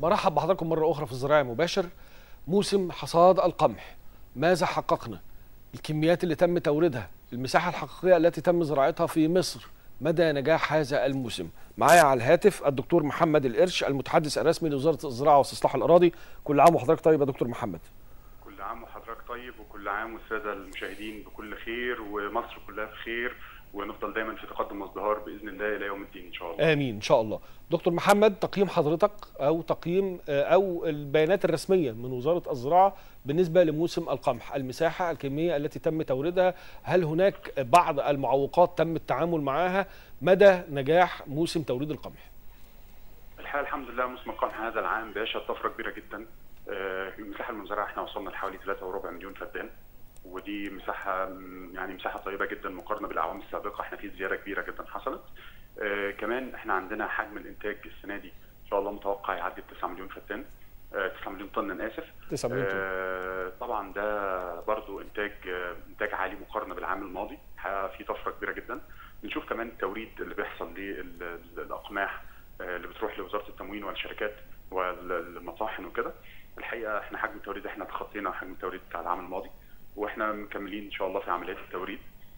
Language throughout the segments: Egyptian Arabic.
مرحب بحضراتكم مرة أخرى في الزراعة مباشر موسم حصاد القمح ماذا حققنا؟ الكميات اللي تم توريدها المساحة الحقيقية التي تم زراعتها في مصر مدى نجاح هذا الموسم معايا على الهاتف الدكتور محمد القرش المتحدث الرسمي لوزارة الزراعة واستصلاح الأراضي كل عام وحضرتك طيب يا دكتور محمد كل عام وحضرتك طيب وكل عام والساده المشاهدين بكل خير ومصر كلها في خير ونفضل دايما في تقدم وازدهار باذن الله الى يوم الدين ان شاء الله. آمين إن شاء الله دكتور محمد تقييم حضرتك أو تقييم آه، أو البيانات الرسمية من وزارة الزراعة بالنسبة لموسم القمح المساحة الكمية التي تم توريدها هل هناك بعض المعوقات تم التعامل معها مدى نجاح موسم توريد القمح الحقيقه الحمد لله موسم القمح هذا العام بيشهد طفره كبيره جدا. آه، المساحه المزرعه احنا وصلنا لحوالي 3.4 مليون فدان ودي مساحه م، يعني مساحه طيبه جدا مقارنه بالاعوام السابقه احنا في زياده كبيره جدا حصلت. آه، كمان احنا عندنا حجم الانتاج السنه دي ان شاء الله متوقع يعدي 9 مليون فدان آه، 9 مليون طن انا اسف 9 مليون طن. آه، طبعا ده برضو انتاج آه، انتاج عالي مقارنه بالعام الماضي الحقيقة في طفره كبيره جدا بنشوف كمان التوريد اللي بيحصل للاقماح آه، اللي بتروح لوزاره التموين والشركات والمطاحن وكده الحقيقه احنا حجم التوريد احنا تخطينا حجم التوريد بتاع العام الماضي واحنا مكملين ان شاء الله في عمليات التوريد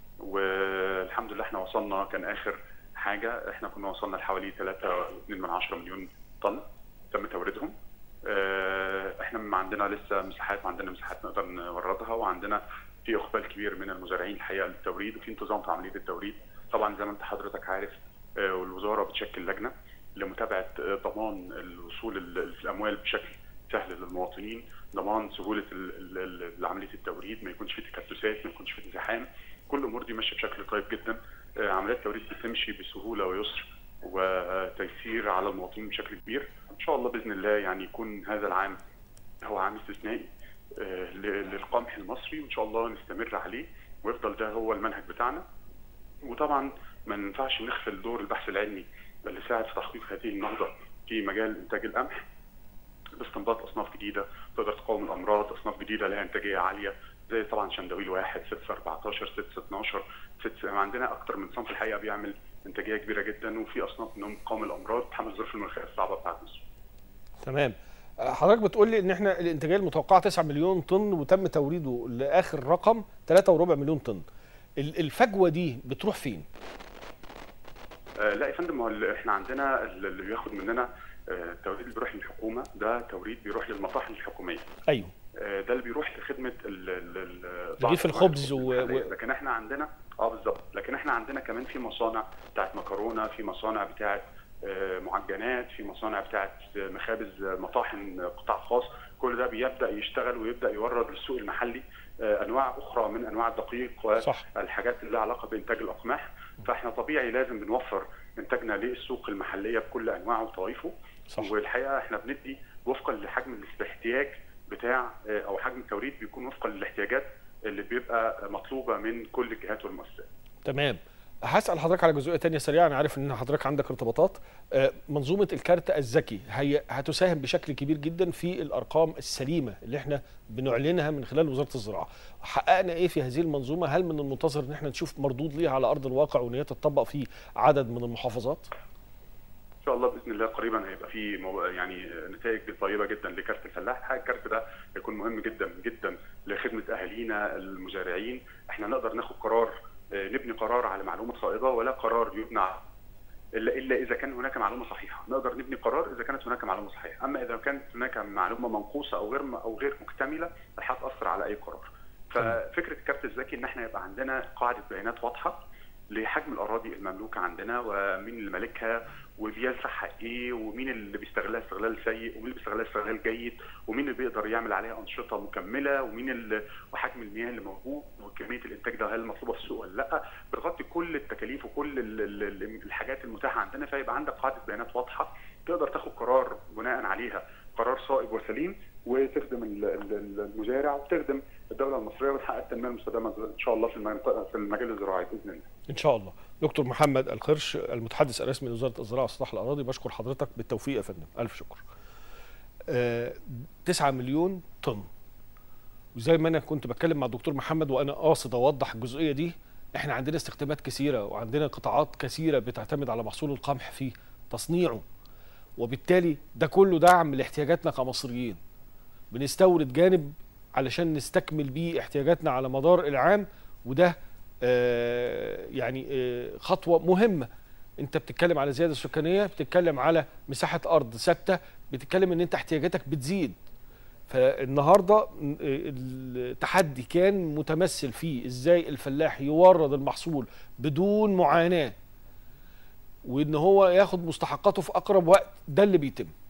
والحمد لله احنا وصلنا كان اخر حاجه احنا كنا وصلنا لحوالي 3.2 مليون طن تم توريدهم آه، احنا ما عندنا لسه مساحات وعندنا مساحات نقدر نوردها وعندنا في اقبال كبير من المزارعين الحقيقه للتوريد وفي انتظام في عمليه التوريد طبعا زي ما انت حضرتك عارف آه، والوزاره بتشكل لجنه لمتابعه آه، ضمان الوصول ال- الاموال بشكل سهل للمواطنين ضمان سهوله ال- ال- ال- عمليه التوريد ما يكونش في تكدسات ما يكونش في ازدحام كل الامور دي ماشيه بشكل طيب جدا آه، عمليات التوريد بتمشي بسهوله ويسر وتيسير على المواطنين بشكل كبير ان شاء الله باذن الله يعني يكون هذا العام هو عام استثنائي آه، ل- للقمح المصري وان شاء الله نستمر عليه ويفضل ده هو المنهج بتاعنا وطبعا ما ينفعش نغفل دور البحث العلمي اللي ساعد في تحقيق هذه النهضه في مجال انتاج القمح باستنباط اصناف جديده تقدر تقاوم الامراض، اصناف جديده لها انتاجيه عاليه زي طبعا شندويل واحد 6 14 6 12 6 عندنا اكتر من صنف الحقيقه بيعمل انتاجيه كبيره جدا وفي اصناف منهم تقاوم الامراض تحمل الظروف المناخيه الصعبه بتاعت مصر. تمام آه، حضرتك بتقول لي ان احنا الانتاجيه المتوقعه 9 مليون طن وتم توريده لاخر رقم 3.4 مليون طن ال- الفجوه دي بتروح فين؟ آه، لا يا فندم هو اللي احنا عندنا اللي بياخد مننا آه، التوريد اللي بيروح للحكومه ده توريد بيروح للمطاحن الحكوميه. ايوه آه، ده اللي بيروح لخدمه ال ال ال رغيف الخبز و- و- المحلية. لكن احنا عندنا اه بالظبط لكن احنا عندنا كمان في مصانع بتاعت مكرونه في مصانع بتاعت آه، معجنات في مصانع بتاعت آه، مخابز آه، مطاحن آه، قطاع خاص كل ده بيبدا يشتغل ويبدا يورد للسوق المحلي آه، انواع اخرى من انواع الدقيق صح. والحاجات اللي لها علاقه بانتاج الاقماح فاحنا طبيعي لازم بنوفر انتاجنا للسوق المحليه بكل انواعه وطوائفه صح. والحقيقه احنا بندي وفقا لحجم الاحتياج بتاع آه، او حجم التوريد بيكون وفقا للاحتياجات اللي بيبقى مطلوبه من كل الجهات والمؤسسات. تمام هسال حضرتك على جزئيه تانية سريعه انا عارف ان حضرتك عندك ارتباطات آه، منظومه الكارت الذكي هي هتساهم بشكل كبير جدا في الارقام السليمه اللي احنا بنعلنها من خلال وزاره الزراعه حققنا ايه في هذه المنظومه هل من المنتظر ان احنا نشوف مردود ليها على ارض الواقع وان هي تطبق في عدد من المحافظات ان شاء الله باذن الله قريبا هيبقى في مو... يعني نتائج طيبه جدا لكارت الفلاح، الحقيقة الكارت ده هيكون مهم جدا جدا لخدمه اهالينا المزارعين، احنا نقدر ناخد قرار آه، نبني قرار على معلومه صائبه ولا قرار يبنى على- الا الا اذا كان هناك معلومه صحيحه، نقدر نبني قرار اذا كانت هناك معلومه صحيحه، اما اذا كانت هناك معلومه منقوصه او غير او غير مكتمله هتاثر على اي قرار. ففكره الكارت الذكي ان احنا يبقى عندنا قاعده بيانات واضحه لحجم الاراضي المملوكه عندنا ومين اللي مالكها وبيلزح ايه ومين اللي بيستغلها استغلال سيء ومين اللي بيستغلها استغلال جيد ومين اللي بيقدر يعمل عليها انشطه مكمله ومين اللي وحجم المياه اللي موجود وكميه الانتاج ده هل مطلوبه في السوق ولا لا بتغطي كل التكاليف وكل ال- ال- ال- الحاجات المتاحه عندنا فيبقى عندك قاعده بيانات واضحه تقدر تاخد قرار بناء عليها قرار صائب وسليم وتخدم ال- ال- المزارع وتخدم الدوله المصريه وتحقق التنميه المستدامه ان شاء الله في المنطقه في المجال الزراعي باذن الله ان شاء الله دكتور محمد القرش المتحدث الرسمي لوزاره الزراعه واصلاح الاراضي بشكر حضرتك بالتوفيق يا فندم الف شكر آه 9 مليون طن وزي ما انا كنت بتكلم مع الدكتور محمد وانا قاصد اوضح الجزئيه دي احنا عندنا استخدامات كثيره وعندنا قطاعات كثيره بتعتمد على محصول القمح في تصنيعه وبالتالي ده كله دعم لاحتياجاتنا كمصريين بنستورد جانب علشان نستكمل بيه احتياجاتنا على مدار العام وده آه، يعني آه، خطوه مهمه انت بتتكلم على زياده سكانيه بتتكلم على مساحه ارض ثابته بتتكلم ان انت احتياجاتك بتزيد فالنهارده م- التحدي كان متمثل في ازاي الفلاح يورد المحصول بدون معاناه وان هو ياخد مستحقاته في اقرب وقت ده اللي بيتم